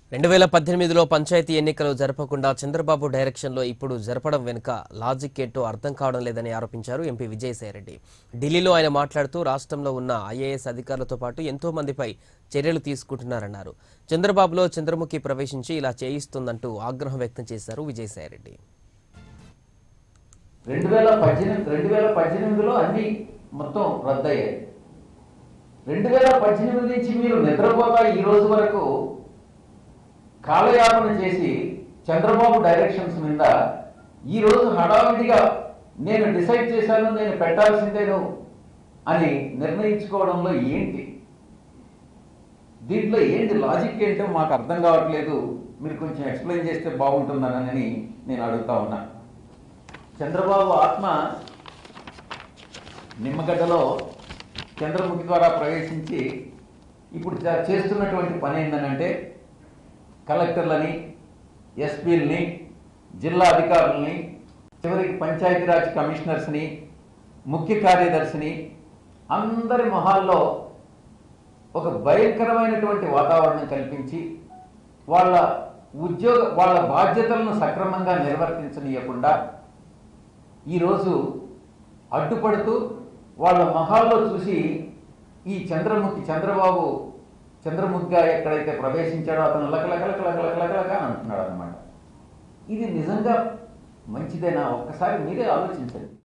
రెండు వేల పద్దెనిమిదిలో పంచాయతీ ఎన్నికలు జరపకుండా చంద్రబాబు డైరెక్షన్లో ఇప్పుడు జరపడం వెనుక లాజిక్ ఏంటో అర్థం కావడం లేదని ఆరోపించారు ఎంపీ విజయసాయిరెడ్డి ఢిల్లీలో ఆయన మాట్లాడుతూ రాష్ట్రంలో ఉన్న ఐఏఎస్ అధికారులతో పాటు ఎంతో మందిపై చర్యలు తీసుకుంటున్నారన్నారు చంద్రబాబులో చంద్రముఖి ప్రవేశించి ఇలా చేయిస్తుందంటూ ఆగ్రహం వ్యక్తం చేశారు విజయసాయిరెడ్డి రెండు వేల పద్దెనిమిది రెండు వేల పద్దెనిమిదిలో అన్ని మొత్తం రద్దయ్యాయి రెండు వేల పద్దెనిమిది నుంచి మీరు నిద్రపోతా ఈ రోజు వరకు కాలయాపన చేసి చంద్రబాబు డైరెక్షన్స్ మీద ఈ రోజు హడావిడిగా నేను డిసైడ్ చేశాను నేను పెట్టాల్సిందేను అని నిర్ణయించుకోవడంలో ఏంటి దీంట్లో ఏంటి లాజిక్ ఏంటో మాకు అర్థం కావట్లేదు మీరు కొంచెం ఎక్స్ప్లెయిన్ చేస్తే బాగుంటుందనని నేను అడుగుతా ఉన్నా చంద్రబాబు ఆత్మ నిమ్మగడ్డలో చంద్రముఖి ద్వారా ప్రవేశించి ఇప్పుడు చే- చేస్తున్నటువంటి పని ఏంటంటే కలెక్టర్లని ఎస్పీలని జిల్లా అధికారులని చివరికి పంచాయతీరాజ్ కమిషనర్స్ని ముఖ్య కార్యదర్శిని అందరి మొహాల్లో ఒక భయంకరమైనటువంటి వాతావరణం కల్పించి వాళ్ళ ఉద్యోగ వాళ్ళ బాధ్యతలను సక్రమంగా నిర్వర్తించనీయకుండా ఈరోజు అడ్డుపడుతూ వాళ్ళ మొహాల్లో చూసి ఈ చంద్రముఖి చంద్రబాబు చంద్రముఖిగా ఎక్కడైతే ప్రవేశించాడో అతను లకలకలకలకలకలకలక అని అంటున్నాడు అనమాట ఇది నిజంగా మంచిదేనా ఒక్కసారి మీరే ఆలోచించండి